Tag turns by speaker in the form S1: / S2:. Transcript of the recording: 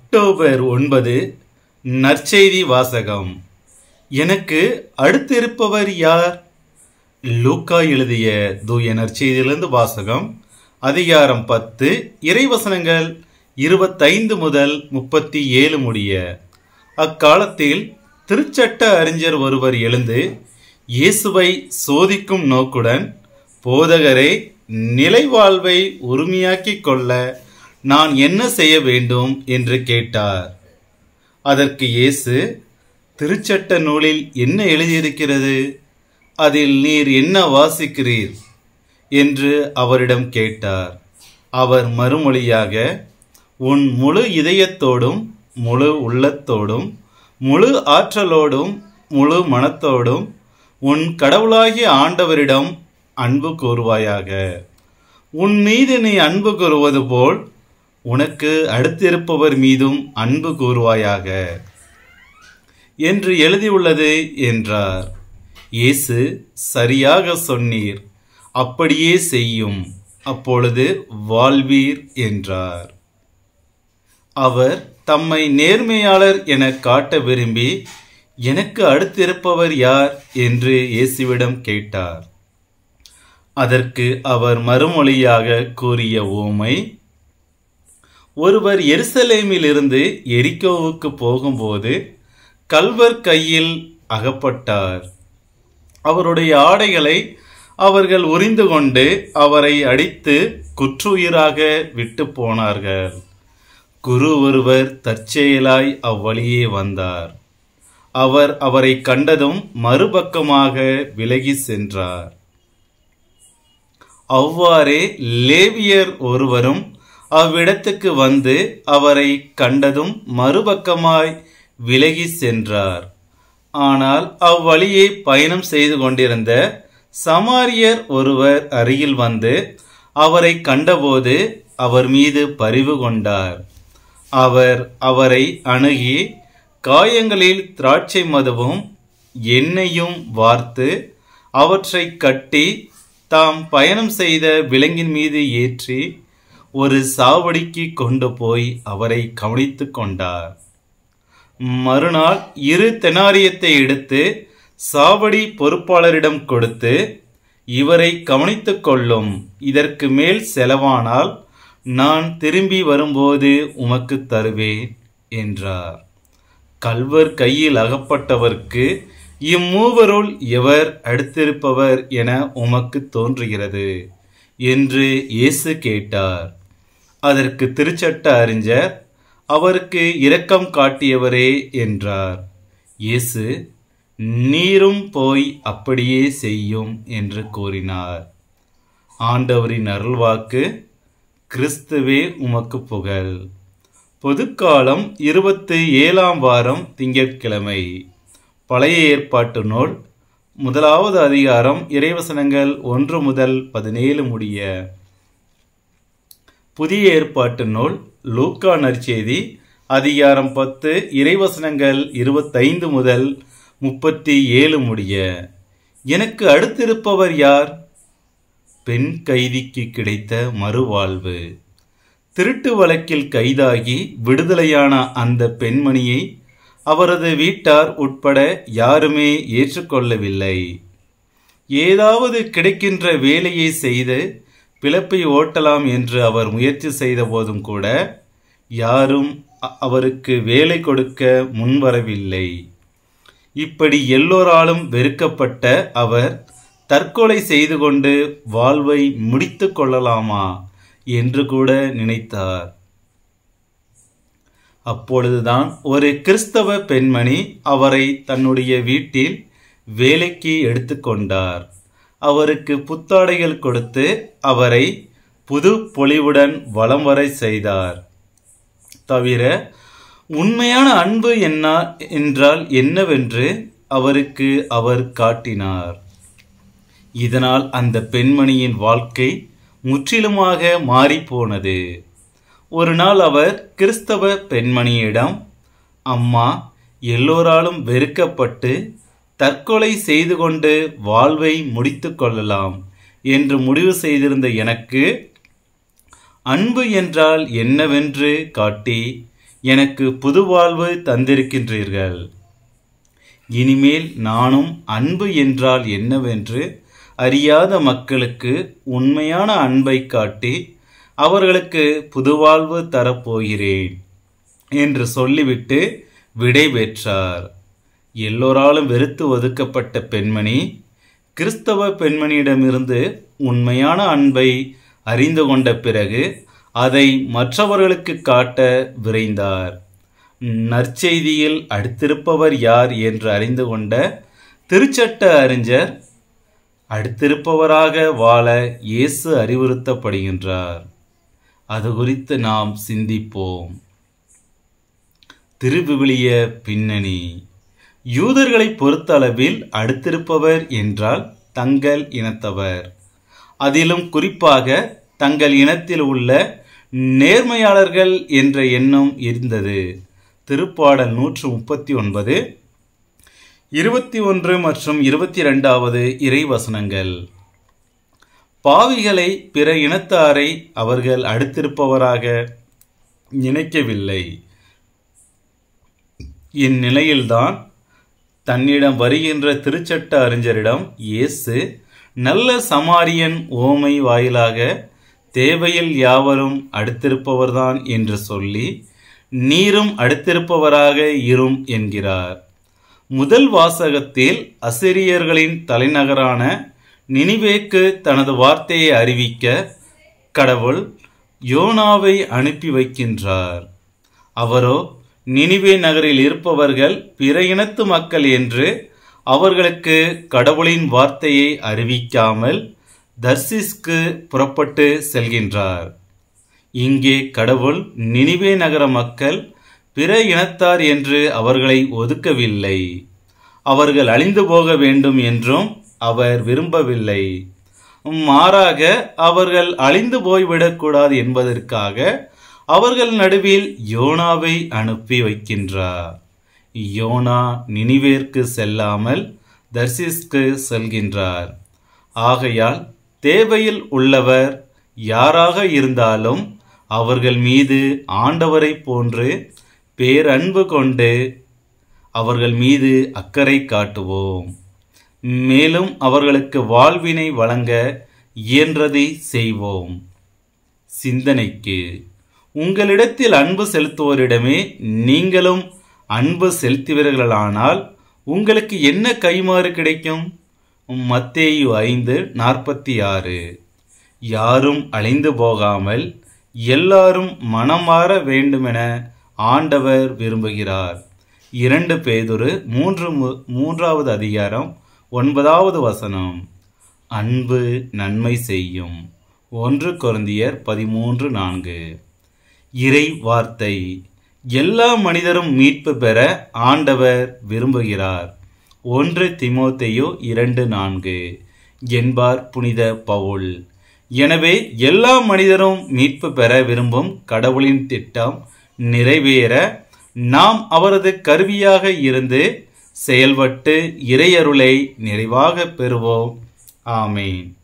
S1: October ஒன்பது நற்செய்தி வாசகம் எனக்கு அடுத்திருப்பவர் யார் லூக்கா எழுதிய தூய நற்செய்தியிலிருந்து வாசகம் அதிகாரம் பத்து இறைவசனங்கள் இருபத்தைந்து முதல் முப்பத்தி ஏழு முடிய அக்காலத்தில் திருச்சட்ட அறிஞர் ஒருவர் எழுந்து இயேசுவை சோதிக்கும் நோக்குடன் போதகரே நிலைவாழ்வை உரிமையாக்கிக் கொள்ள நான் என்ன செய்ய வேண்டும் என்று கேட்டார் அதற்கு இயேசு திருச்சட்ட நூலில் என்ன எழுதியிருக்கிறது அதில் நீர் என்ன வாசிக்கிறீர் என்று அவரிடம் கேட்டார் அவர் மறுமொழியாக உன் முழு இதயத்தோடும் முழு உள்ளத்தோடும் முழு ஆற்றலோடும் முழு மனத்தோடும் உன் கடவுளாகிய ஆண்டவரிடம் அன்பு கூறுவாயாக உன் மீது நீ அன்பு கூறுவது போல் உனக்கு அடுத்திருப்பவர் மீதும் அன்பு கூறுவாயாக என்று எழுதியுள்ளது என்றார் இயேசு சரியாக சொன்னீர் அப்படியே செய்யும் அப்பொழுது வாழ்வீர் என்றார் அவர் தம்மை நேர்மையாளர் என காட்ட விரும்பி எனக்கு அடுத்திருப்பவர் யார் என்று இயேசுவிடம் கேட்டார் அதற்கு அவர் மறுமொழியாக கூறிய ஓமை ஒருவர் எருசலேமிலிருந்து எரிக்கோவுக்கு போகும்போது கல்வர் கையில் அகப்பட்டார் அவருடைய ஆடைகளை அவர்கள் உரிந்து கொண்டு அவரை அடித்து குற்றுயிராக விட்டு போனார்கள் குரு ஒருவர் தற்செயலாய் அவ்வழியே வந்தார் அவர் அவரை கண்டதும் மறுபக்கமாக விலகி சென்றார் அவ்வாறே லேவியர் ஒருவரும் அவ்விடத்துக்கு வந்து அவரை கண்டதும் மறுபக்கமாய் விலகி சென்றார் ஆனால் அவ்வழியே பயணம் செய்து கொண்டிருந்த சமாரியர் ஒருவர் அருகில் வந்து அவரை கண்டபோது அவர் மீது பரிவு கொண்டார் அவர் அவரை அணுகி காயங்களில் திராட்சை மதுவும் எண்ணெயும் வார்த்து அவற்றை கட்டி தாம் பயணம் செய்த விலங்கின் மீது ஏற்றி ஒரு சாவடிக்கு கொண்டு போய் அவரை கவனித்துக் கொண்டார் மறுநாள் இரு தெனாரியத்தை எடுத்து சாவடி பொறுப்பாளரிடம் கொடுத்து இவரை கவனித்துக் கொள்ளும் இதற்கு மேல் செலவானால் நான் திரும்பி வரும்போது உமக்கு தருவேன் என்றார் கல்வர் கையில் அகப்பட்டவர்க்கு இம்மூவருள் எவர் அடுத்திருப்பவர் என உமக்கு தோன்றுகிறது என்று இயேசு கேட்டார் அதற்கு திருச்சட்ட அறிஞர் அவருக்கு இரக்கம் காட்டியவரே என்றார் இயேசு நீரும் போய் அப்படியே செய்யும் என்று கூறினார் ஆண்டவரின் அருள்வாக்கு கிறிஸ்துவே உமக்கு புகழ் பொதுக்காலம் இருபத்தி ஏழாம் வாரம் திங்கட்கிழமை பழைய ஏற்பாட்டு நூல் முதலாவது அதிகாரம் இறைவசனங்கள் ஒன்று முதல் பதினேழு முடிய புதிய ஏற்பாட்டு நூல் லூக்கா நற்செய்தி அதிகாரம் பத்து இறைவசனங்கள் இருபத்தைந்து முதல் முப்பத்தி ஏழு முடிய எனக்கு அடுத்திருப்பவர் யார் பெண் கைதிக்கு கிடைத்த மறுவாழ்வு திருட்டு வழக்கில் கைதாகி விடுதலையான அந்த பெண்மணியை அவரது வீட்டார் உட்பட யாருமே ஏற்றுக்கொள்ளவில்லை ஏதாவது கிடைக்கின்ற வேலையை செய்து பிழப்பை ஓட்டலாம் என்று அவர் முயற்சி செய்த போதும் கூட யாரும் அவருக்கு வேலை கொடுக்க முன்வரவில்லை இப்படி எல்லோராலும் வெறுக்கப்பட்ட அவர் தற்கொலை செய்து கொண்டு வாழ்வை முடித்து கொள்ளலாமா என்று கூட நினைத்தார் அப்பொழுதுதான் ஒரு கிறிஸ்தவ பெண்மணி அவரை தன்னுடைய வீட்டில் வேலைக்கு எடுத்துக்கொண்டார் அவருக்கு புத்தாடைகள் கொடுத்து அவரை புது பொலிவுடன் வலம் வரை செய்தார் தவிர உண்மையான அன்பு என்ன என்றால் என்னவென்று அவருக்கு அவர் காட்டினார் இதனால் அந்த பெண்மணியின் வாழ்க்கை முற்றிலுமாக மாறிப்போனது ஒரு நாள் அவர் கிறிஸ்தவ பெண்மணியிடம் அம்மா எல்லோராலும் வெறுக்கப்பட்டு தற்கொலை செய்து கொண்டு வாழ்வை முடித்து கொள்ளலாம் என்று முடிவு செய்திருந்த எனக்கு அன்பு என்றால் என்னவென்று காட்டி எனக்கு புது வாழ்வு தந்திருக்கின்றீர்கள் இனிமேல் நானும் அன்பு என்றால் என்னவென்று அறியாத மக்களுக்கு உண்மையான அன்பை காட்டி அவர்களுக்கு புதுவாழ்வு தரப்போகிறேன் என்று சொல்லிவிட்டு விடை பெற்றார் எல்லோராலும் வெறுத்து ஒதுக்கப்பட்ட பெண்மணி கிறிஸ்தவ பெண்மணியிடமிருந்து உண்மையான அன்பை அறிந்து கொண்ட பிறகு அதை மற்றவர்களுக்கு காட்ட விரைந்தார் நற்செய்தியில் அடுத்திருப்பவர் யார் என்று அறிந்து கொண்ட திருச்சட்ட அறிஞர் அடுத்திருப்பவராக வாழ இயேசு அறிவுறுத்தப்படுகின்றார் அது குறித்து நாம் சிந்திப்போம் திருவிவிலிய பின்னணி யூதர்களை பொறுத்தளவில் அடுத்திருப்பவர் என்றால் தங்கள் இனத்தவர் அதிலும் குறிப்பாக தங்கள் இனத்தில் உள்ள நேர்மையாளர்கள் என்ற எண்ணம் இருந்தது திருப்பாடல் நூற்று முப்பத்தி ஒன்பது இருபத்தி ஒன்று மற்றும் இருபத்தி இரண்டாவது இறைவசனங்கள் பாவிகளை பிற இனத்தாரை அவர்கள் அடுத்திருப்பவராக நினைக்கவில்லை இந்நிலையில்தான் தன்னிடம் வருகின்ற திருச்சட்ட அறிஞரிடம் இயேசு நல்ல சமாரியன் ஓமை வாயிலாக தேவையில் யாவரும் அடுத்திருப்பவர்தான் என்று சொல்லி நீரும் அடுத்திருப்பவராக இரும் என்கிறார் முதல் வாசகத்தில் அசிரியர்களின் தலைநகரான நினிவேக்கு தனது வார்த்தையை அறிவிக்க கடவுள் யோனாவை அனுப்பி வைக்கின்றார் அவரோ நினிவே நகரில் இருப்பவர்கள் பிற இனத்து மக்கள் என்று அவர்களுக்கு கடவுளின் வார்த்தையை அறிவிக்காமல் தர்சிஸ்க்கு புறப்பட்டு செல்கின்றார் இங்கே கடவுள் நினிவே நகர மக்கள் பிற இனத்தார் என்று அவர்களை ஒதுக்கவில்லை அவர்கள் அழிந்து போக வேண்டும் என்றும் அவர் விரும்பவில்லை மாறாக அவர்கள் அழிந்து போய்விடக்கூடாது என்பதற்காக அவர்கள் நடுவில் யோனாவை அனுப்பி வைக்கின்றார் யோனா நினிவேற்கு செல்லாமல் தர்சிஸ்க்கு செல்கின்றார் ஆகையால் தேவையில் உள்ளவர் யாராக இருந்தாலும் அவர்கள் மீது ஆண்டவரை போன்று பேரன்பு கொண்டு அவர்கள் மீது அக்கறை காட்டுவோம் மேலும் அவர்களுக்கு வாழ்வினை வழங்க இயன்றதை செய்வோம் சிந்தனைக்கு உங்களிடத்தில் அன்பு செலுத்துவோரிடமே நீங்களும் அன்பு செலுத்துவீர்களானால் உங்களுக்கு என்ன கைமாறு கிடைக்கும் மத்தேயு ஐந்து நாற்பத்தி ஆறு யாரும் அழிந்து போகாமல் எல்லாரும் மனமாற வேண்டுமென ஆண்டவர் விரும்புகிறார் இரண்டு பேதுரு மூன்று மு- மூன்றாவது அதிகாரம் ஒன்பதாவது வசனம் அன்பு நன்மை செய்யும் ஒன்று கொரிந்தியர் பதிமூன்று நான்கு இறை வார்த்தை எல்லா மனிதரும் மீட்பு பெற ஆண்டவர் விரும்புகிறார் ஒன்று திமோத்தேயு இரண்டு நான்கு என்பார் புனித பவுல் எனவே எல்லா மனிதரும் மீட்பு பெற விரும்பும் கடவுளின் திட்டம் நிறைவேற நாம் அவரது கருவியாக இருந்து செயல்பட்டு இறையருளை நிறைவாக பெறுவோம் ஆமேன்